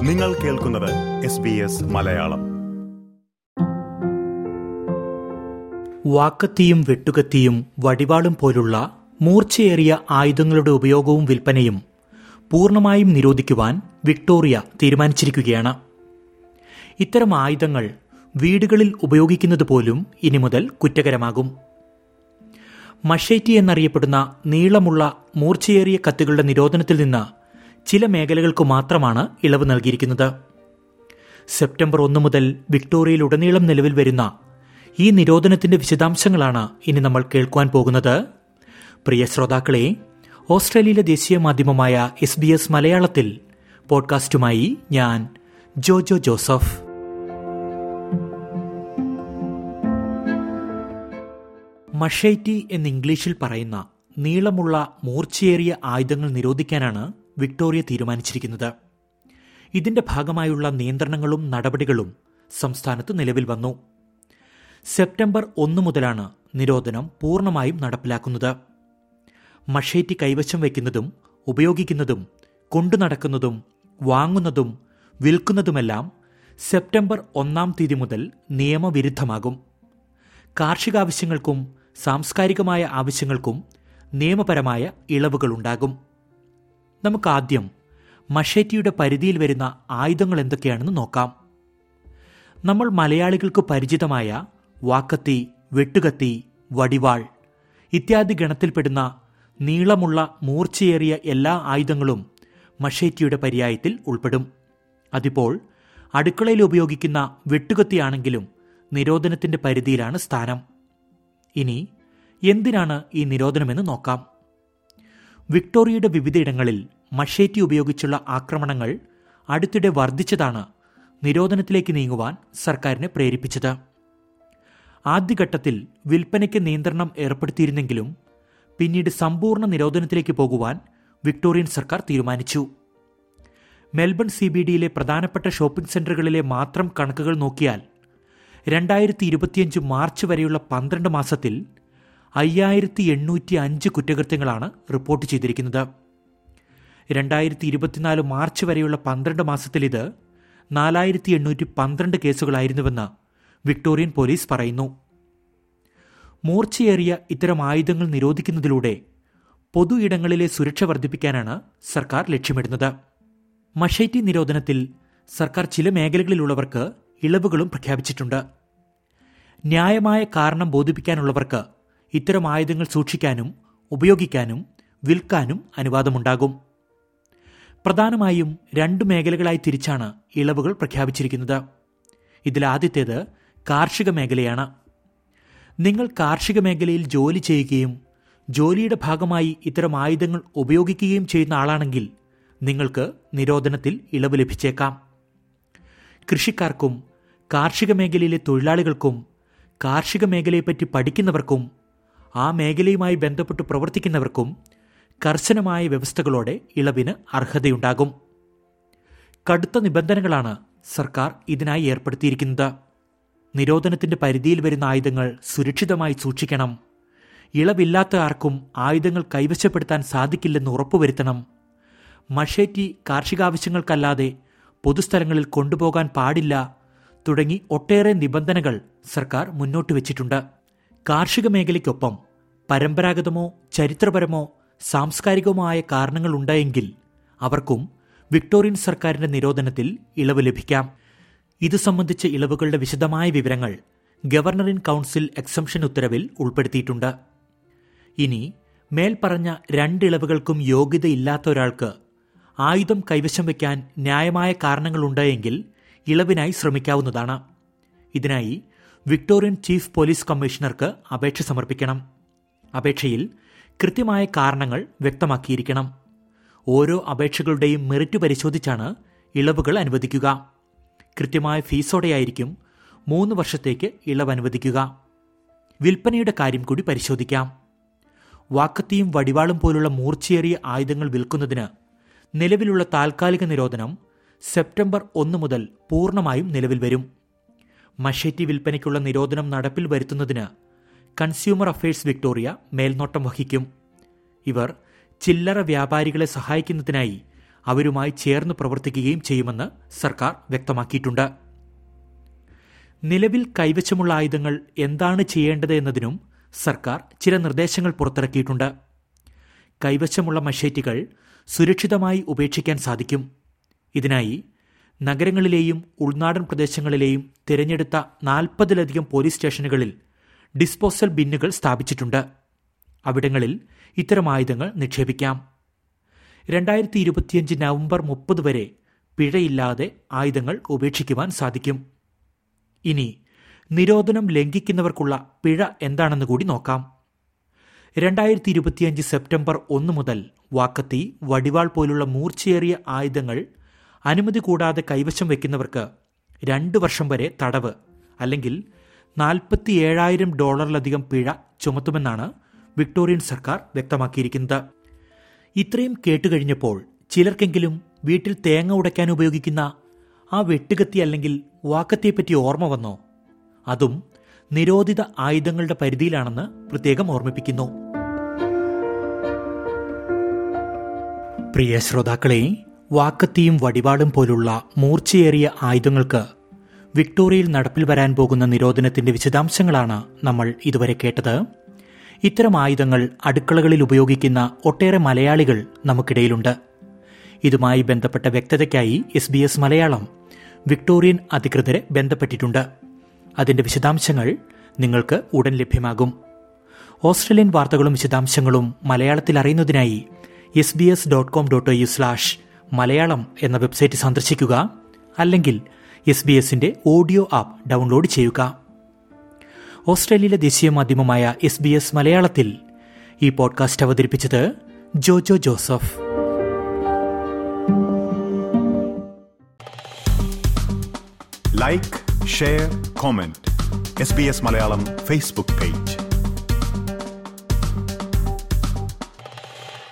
നിങ്ങൾ കേൾക്കുന്നത് S B S Malayalam വാക്കത്തിയും വെട്ടുകത്തിയും വടിവാളും പോലുള്ള മൂർച്ചയേറിയ ആയുധങ്ങളുടെ ഉപയോഗവും വിൽപ്പനയും പൂർണ്ണമായും നിരോധിക്കുവാൻ വിക്ടോറിയ തീരുമാനിച്ചിരിക്കുകയാണ് ഇത്തരം ആയുധങ്ങൾ വീടുകളിൽ ഉപയോഗിക്കുന്നത് പോലും ഇനി മുതൽ കുറ്റകരമാകും മഷേറ്റി എന്നറിയപ്പെടുന്ന നീളമുള്ള മൂർച്ചയേറിയ കത്തുകളുടെ നിരോധനത്തിൽ നിന്ന് ചില മേഖലകൾക്ക് മാത്രമാണ് ഇളവ് നൽകിയിരിക്കുന്നത് സെപ്റ്റംബർ ഒന്ന് മുതൽ വിക്ടോറിയയിലുടനീളം നിലവിൽ വരുന്ന ഈ നിരോധനത്തിന്റെ വിശദാംശങ്ങളാണ് ഇനി നമ്മൾ കേൾക്കുവാൻ പോകുന്നത് പ്രിയ ശ്രോതാക്കളെ ഓസ്ട്രേലിയയിലെ ദേശീയ മാധ്യമമായ എസ് ബി എസ് മലയാളത്തിൽ പോഡ്കാസ്റ്റുമായി ഞാൻ ജോജോ ജോസഫ് മഷൈറ്റി എന്ന് ഇംഗ്ലീഷിൽ പറയുന്ന നീളമുള്ള മൂർച്ചയേറിയ ആയുധങ്ങൾ നിരോധിക്കാനാണ് വിക്ടോറിയ തീരുമാനിച്ചിരിക്കുന്നത് ഇതിന്റെ ഭാഗമായുള്ള നിയന്ത്രണങ്ങളും നടപടികളും സംസ്ഥാനത്ത് നിലവിൽ വന്നു സെപ്റ്റംബർ ഒന്ന് മുതലാണ് നിരോധനം പൂർണ്ണമായും നടപ്പിലാക്കുന്നത് മഷേറ്റി കൈവശം വയ്ക്കുന്നതും ഉപയോഗിക്കുന്നതും കൊണ്ടു നടക്കുന്നതും വാങ്ങുന്നതും വിൽക്കുന്നതുമെല്ലാം സെപ്റ്റംബർ ഒന്നാം തീയതി മുതൽ നിയമവിരുദ്ധമാകും കാർഷികാവശ്യങ്ങൾക്കും സാംസ്കാരികമായ ആവശ്യങ്ങൾക്കും നിയമപരമായ ഇളവുകളുണ്ടാകും നമുക്കാദ്യം മഷേറ്റിയുടെ പരിധിയിൽ വരുന്ന ആയുധങ്ങൾ എന്തൊക്കെയാണെന്ന് നോക്കാം നമ്മൾ മലയാളികൾക്ക് പരിചിതമായ വാക്കത്തി വെട്ടുകത്തി വടിവാൾ ഇത്യാദി ഗണത്തിൽപ്പെടുന്ന നീളമുള്ള മൂർച്ചയേറിയ എല്ലാ ആയുധങ്ങളും മഷേറ്റിയുടെ പര്യായത്തിൽ ഉൾപ്പെടും അതിപ്പോൾ അടുക്കളയിൽ ഉപയോഗിക്കുന്ന വെട്ടുകത്തിയാണെങ്കിലും നിരോധനത്തിന്റെ പരിധിയിലാണ് സ്ഥാനം ഇനി എന്തിനാണ് ഈ നിരോധനമെന്ന് നോക്കാം വിക്ടോറിയയുടെ വിവിധയിടങ്ങളിൽ മഷേറ്റി ഉപയോഗിച്ചുള്ള ആക്രമണങ്ങൾ അടുത്തിടെ വർദ്ധിച്ചതാണ് നിരോധനത്തിലേക്ക് നീങ്ങുവാൻ സർക്കാരിനെ പ്രേരിപ്പിച്ചത് ആദ്യഘട്ടത്തിൽ വിൽപ്പനയ്ക്ക് നിയന്ത്രണം ഏർപ്പെടുത്തിയിരുന്നെങ്കിലും പിന്നീട് സമ്പൂർണ്ണ നിരോധനത്തിലേക്ക് പോകുവാൻ വിക്ടോറിയൻ സർക്കാർ തീരുമാനിച്ചു മെൽബൺ സി ബി ഡിയിലെ പ്രധാനപ്പെട്ട ഷോപ്പിംഗ് സെന്ററുകളിലെ മാത്രം കണക്കുകൾ നോക്കിയാൽ രണ്ടായിരത്തി ഇരുപത്തിയഞ്ച് മാർച്ച് വരെയുള്ള പന്ത്രണ്ട് മാസത്തിൽ അയ്യായിരത്തി എണ്ണൂറ്റി അഞ്ച് കുറ്റകൃത്യങ്ങളാണ് റിപ്പോർട്ട് ചെയ്തിരിക്കുന്നത് രണ്ടായിരത്തി ഇരുപത്തിനാല് മാർച്ച് വരെയുള്ള പന്ത്രണ്ട് മാസത്തിൽ ഇത് നാലായിരത്തി എണ്ണൂറ്റി പന്ത്രണ്ട് കേസുകളായിരുന്നുവെന്ന് വിക്ടോറിയൻ പോലീസ് പറയുന്നു മൂർച്ചയേറിയ ഇത്തരം ആയുധങ്ങൾ നിരോധിക്കുന്നതിലൂടെ പൊതു ഇടങ്ങളിലെ സുരക്ഷ വർദ്ധിപ്പിക്കാനാണ് സർക്കാർ ലക്ഷ്യമിടുന്നത് മഷൈറ്റി നിരോധനത്തിൽ സർക്കാർ ചില മേഖലകളിലുള്ളവർക്ക് ഇളവുകളും പ്രഖ്യാപിച്ചിട്ടുണ്ട് ന്യായമായ കാരണം ബോധിപ്പിക്കാനുള്ളവർക്ക് ഇത്തരം ആയുധങ്ങൾ സൂക്ഷിക്കാനും ഉപയോഗിക്കാനും വിൽക്കാനും അനുവാദമുണ്ടാകും പ്രധാനമായും രണ്ട് മേഖലകളായി തിരിച്ചാണ് ഇളവുകൾ പ്രഖ്യാപിച്ചിരിക്കുന്നത് ഇതിലാദ്യത്തേത് കാർഷിക മേഖലയാണ് നിങ്ങൾ കാർഷിക മേഖലയിൽ ജോലി ചെയ്യുകയും ജോലിയുടെ ഭാഗമായി ഇത്തരം ആയുധങ്ങൾ ഉപയോഗിക്കുകയും ചെയ്യുന്ന ആളാണെങ്കിൽ നിങ്ങൾക്ക് നിരോധനത്തിൽ ഇളവ് ലഭിച്ചേക്കാം കൃഷിക്കാർക്കും കാർഷിക മേഖലയിലെ തൊഴിലാളികൾക്കും കാർഷിക മേഖലയെപ്പറ്റി പഠിക്കുന്നവർക്കും ആ മേഖലയുമായി ബന്ധപ്പെട്ട് പ്രവർത്തിക്കുന്നവർക്കും കർശനമായ വ്യവസ്ഥകളോടെ ഇളവിന് അർഹതയുണ്ടാകും കടുത്ത നിബന്ധനകളാണ് സർക്കാർ ഇതിനായി ഏർപ്പെടുത്തിയിരിക്കുന്നത് നിരോധനത്തിന്റെ പരിധിയിൽ വരുന്ന ആയുധങ്ങൾ സുരക്ഷിതമായി സൂക്ഷിക്കണം ഇളവില്ലാത്ത ആർക്കും ആയുധങ്ങൾ കൈവശപ്പെടുത്താൻ സാധിക്കില്ലെന്ന് ഉറപ്പുവരുത്തണം മഷേറ്റി കാർഷികാവശ്യങ്ങൾക്കല്ലാതെ പൊതുസ്ഥലങ്ങളിൽ കൊണ്ടുപോകാൻ പാടില്ല തുടങ്ങി ഒട്ടേറെ നിബന്ധനകൾ സർക്കാർ മുന്നോട്ട് വച്ചിട്ടുണ്ട് കാർഷിക മേഖലയ്ക്കൊപ്പം പരമ്പരാഗതമോ ചരിത്രപരമോ സാംസ്കാരികവുമായ കാരണങ്ങൾ ഉണ്ടായെങ്കിൽ അവർക്കും വിക്ടോറിയൻ സർക്കാരിന്റെ നിരോധനത്തിൽ ഇളവ് ലഭിക്കാം ഇത് സംബന്ധിച്ച ഇളവുകളുടെ വിശദമായ വിവരങ്ങൾ ഗവർണർ ഇൻ കൗൺസിൽ എക്സംഷൻ ഉത്തരവിൽ ഉൾപ്പെടുത്തിയിട്ടുണ്ട് ഇനി മേൽപ്പറഞ്ഞ രണ്ട് ഇളവുകൾക്കും യോഗ്യതയില്ലാത്ത ഒരാൾക്ക് ആയുധം കൈവശം വയ്ക്കാൻ ന്യായമായ കാരണങ്ങളുണ്ടായെങ്കിൽ ഇളവിനായി ശ്രമിക്കാവുന്നതാണ് ഇതിനായി വിക്ടോറിയൻ ചീഫ് പോലീസ് കമ്മീഷണർക്ക് അപേക്ഷ സമർപ്പിക്കണം അപേക്ഷയിൽ കൃത്യമായ കാരണങ്ങൾ വ്യക്തമാക്കിയിരിക്കണം ഓരോ അപേക്ഷകളുടെയും മെറിറ്റ് പരിശോധിച്ചാണ് ഇളവുകൾ അനുവദിക്കുക കൃത്യമായ ഫീസോടെയായിരിക്കും മൂന്ന് വർഷത്തേക്ക് ഇളവ് അനുവദിക്കുക വിൽപ്പനയുടെ കാര്യം കൂടി പരിശോധിക്കാം വാക്കത്തിയും വടിവാളും പോലുള്ള മൂർച്ചയേറിയ ആയുധങ്ങൾ വിൽക്കുന്നതിന് നിലവിലുള്ള താൽക്കാലിക നിരോധനം സെപ്റ്റംബർ ഒന്ന് മുതൽ പൂർണ്ണമായും നിലവിൽ വരും മഷേറ്റി വിൽപ്പനയ്ക്കുള്ള നിരോധനം നടപ്പിൽ വരുത്തുന്നതിന് കൺസ്യൂമർ അഫയേഴ്സ് വിക്ടോറിയ മേൽനോട്ടം വഹിക്കും ഇവർ ചില്ലറ വ്യാപാരികളെ സഹായിക്കുന്നതിനായി അവരുമായി ചേർന്ന് പ്രവർത്തിക്കുകയും ചെയ്യുമെന്ന് സർക്കാർ വ്യക്തമാക്കിയിട്ടുണ്ട് നിലവിൽ കൈവശമുള്ള ആയുധങ്ങൾ എന്താണ് ചെയ്യേണ്ടത് എന്നതിനും സർക്കാർ ചില നിർദ്ദേശങ്ങൾ പുറത്തിറക്കിയിട്ടുണ്ട് കൈവശമുള്ള മഷേറ്റുകൾ സുരക്ഷിതമായി ഉപേക്ഷിക്കാൻ സാധിക്കും ഇതിനായി നഗരങ്ങളിലെയും ഉൾനാടൻ പ്രദേശങ്ങളിലെയും തിരഞ്ഞെടുത്ത നാൽപ്പതിലധികം പോലീസ് സ്റ്റേഷനുകളിൽ ഡിസ്പോസൽ ബിന്നുകൾ സ്ഥാപിച്ചിട്ടുണ്ട് അവിടങ്ങളിൽ ഇത്തരം ആയുധങ്ങൾ നിക്ഷേപിക്കാം രണ്ടായിരത്തി ഇരുപത്തിയഞ്ച് നവംബർ മുപ്പത് വരെ പിഴയില്ലാതെ ആയുധങ്ങൾ ഉപേക്ഷിക്കുവാൻ സാധിക്കും ഇനി നിരോധനം ലംഘിക്കുന്നവർക്കുള്ള പിഴ എന്താണെന്ന് കൂടി നോക്കാം രണ്ടായിരത്തി ഇരുപത്തിയഞ്ച് സെപ്റ്റംബർ ഒന്ന് മുതൽ വാക്കത്തി വടിവാൾ പോലുള്ള മൂർച്ചയേറിയ ആയുധങ്ങൾ അനുമതി കൂടാതെ കൈവശം വയ്ക്കുന്നവർക്ക് രണ്ട് വർഷം വരെ തടവ് അല്ലെങ്കിൽ നാൽപ്പത്തി ഏഴായിരം ഡോളറിലധികം പിഴ ചുമത്തുമെന്നാണ് വിക്ടോറിയൻ സർക്കാർ വ്യക്തമാക്കിയിരിക്കുന്നത് ഇത്രയും കേട്ടുകഴിഞ്ഞപ്പോൾ ചിലർക്കെങ്കിലും വീട്ടിൽ തേങ്ങ ഉടയ്ക്കാൻ ഉപയോഗിക്കുന്ന ആ വെട്ടുകത്തി അല്ലെങ്കിൽ വാക്കത്തിയെപ്പറ്റി ഓർമ്മ വന്നോ അതും നിരോധിത ആയുധങ്ങളുടെ പരിധിയിലാണെന്ന് പ്രത്യേകം ഓർമ്മിപ്പിക്കുന്നു പ്രിയ ശ്രോതാക്കളെ വാക്കത്തിയും വടിവാളും പോലുള്ള മൂർച്ചയേറിയ ആയുധങ്ങൾക്ക് വിക്ടോറിയയിൽ നടപ്പിൽ വരാൻ പോകുന്ന നിരോധനത്തിന്റെ വിശദാംശങ്ങളാണ് നമ്മൾ ഇതുവരെ കേട്ടത് ഇത്തരം ആയുധങ്ങൾ അടുക്കളകളിൽ ഉപയോഗിക്കുന്ന ഒട്ടേറെ മലയാളികൾ നമുക്കിടയിലുണ്ട് ഇതുമായി ബന്ധപ്പെട്ട വ്യക്തതയ്ക്കായി S B S Malayalam Victorian അധികൃതരെ ബന്ധപ്പെട്ടിട്ടുണ്ട് അതിന്റെ വിശദാംശങ്ങൾ നിങ്ങൾക്ക് ഉടൻ ലഭ്യമാകും ഓസ്ട്രേലിയൻ വാർത്തകളും വിശദാംശങ്ങളും മലയാളത്തിൽ അറിയുന്നതിനായി S B S dot com dot U slash Malayalam എന്ന വെബ്സൈറ്റ് സന്ദർശിക്കുക അല്ലെങ്കിൽ എസ് ബി എസിന്റെ ഓഡിയോ ആപ്പ് ഡൗൺലോഡ് ചെയ്യുക ഓസ്ട്രേലിയയിലെ ദേശീയ മാധ്യമമായ എസ് ബി എസ് മലയാളത്തിൽ ഈ പോഡ്കാസ്റ്റ് അവതരിപ്പിച്ചത് Jojo Joseph like share comment S B S Malayalam Facebook page